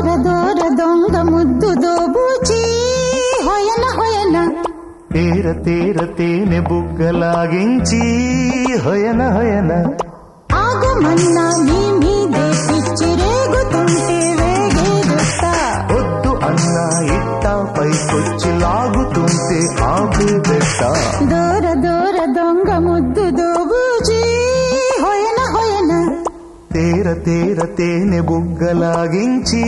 దూర దూర దొంగ ముద్దు దోబూచి హొయన హొయన తేర తేర తేనె బుగ్గలాగించి హొయన హొయన ఆగమన్నా నీ మీదే పిచ్చి రేగుతుంటే వేగేగుతా వద్దు అన్నా ఇట్ట పైకొచ్చి లాగుతుంటే ఆపే పెట్ట దూర దూర దొంగ ముద్దు దోబూచి హొయన హొయన తేర తేర తేనె బుగ్గలాగించి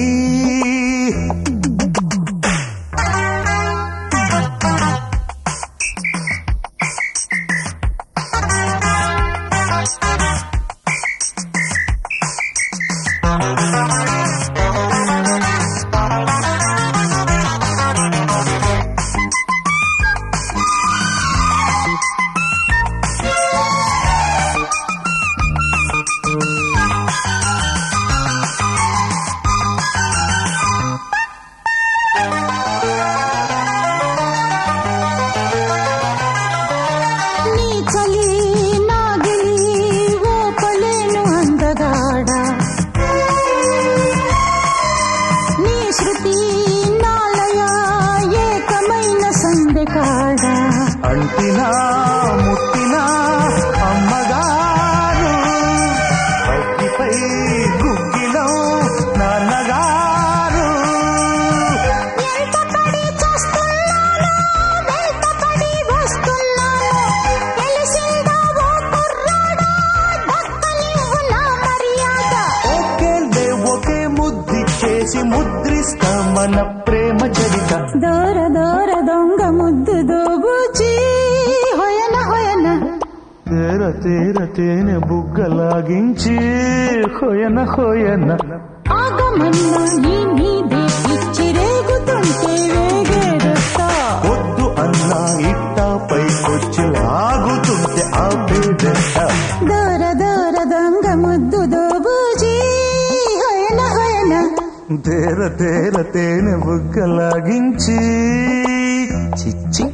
నీ చలి నాగిలి ఓపలేను అందగాడ నీ శృతి నాలయ ఏకమైన సందెకాడ అంటినా ముట్టినా అమ్మగారు పైకిపై గుగ్గిలం నాన్నగారు ఎంత పడి చస్తున్నానో వెంట పడి వస్తున్నానో తెలిసిందా ఓ కుర్రాడా దక్కనివ్వు నా మర్యాద ఒకేలే ఒకే ముద్ది చేసి ముద్రిస్తా మన ప్రేమ చరిత దూర దూర దొంగ ముద్దు దోబూచి హొయన హొయన తేర తేర తేనె బుగ్గలాగించి హోయన హోయన ఆగమన్నా నీ మీదే పిచ్చి రేగుతుంటే వేగేరుతా వద్దు అన్నా ఇట్ట పైకొచ్చి లాగుతుంటే ఆపేదెట్ట దూర దూర దొంగ ముద్దు దోబూచి హొయన హొయన తేర తేర తేనె బుగ్గలాగించి చిచ్చి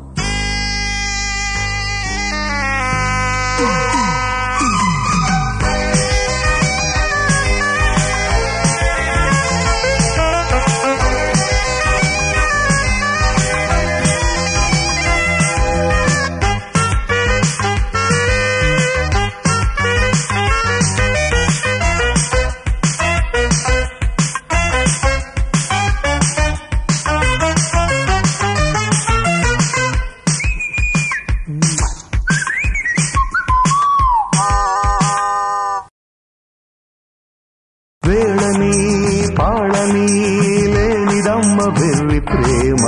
వేళని పాళని లేనిదమ్మ వెర్రి ప్రేమ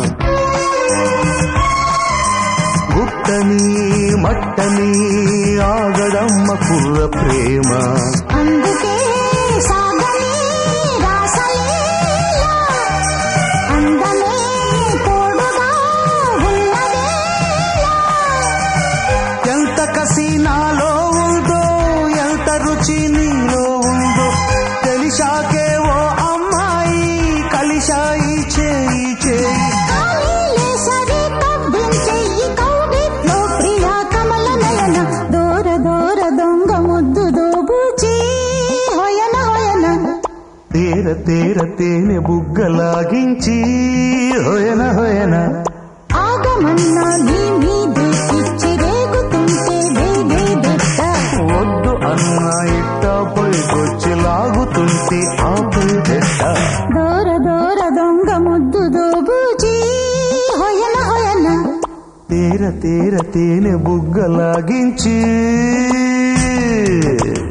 గుట్టని మట్టని ఆగదమ్మ కుర్ర ప్రేమ అందుకే సాగని రాసలీలా అందమే తోడుగా ఉన్నదేలా ఎంత కసి నాలో ఉందో ఎంత రుచి నీలో ఉందో తెలిసాకే ఓ అమ్మాయి కలిశాయి చేయి చేయి కానీలే సరి కవ్వించెయ్యి కౌగిట్లో ప్రియా కమల నయన దూర దూర దొంగ ముద్దు దోబూచి హొయన హొయన తేర తేర తేనె బుగ్గలాగించి హొయన హొయన ఆగమన్నా నీ మీదే పిచ్చి రేగుతుంటే వేగే బెట్ట వద్దు అన్న ఇట్ట పైకొచ్చి లాగుతుంటే ఆపేదెట్ట దూర దూర దొంగ ముద్దు దోబూచి హొయన హొయన తేర తేర తేనె బుగ్గలాగించి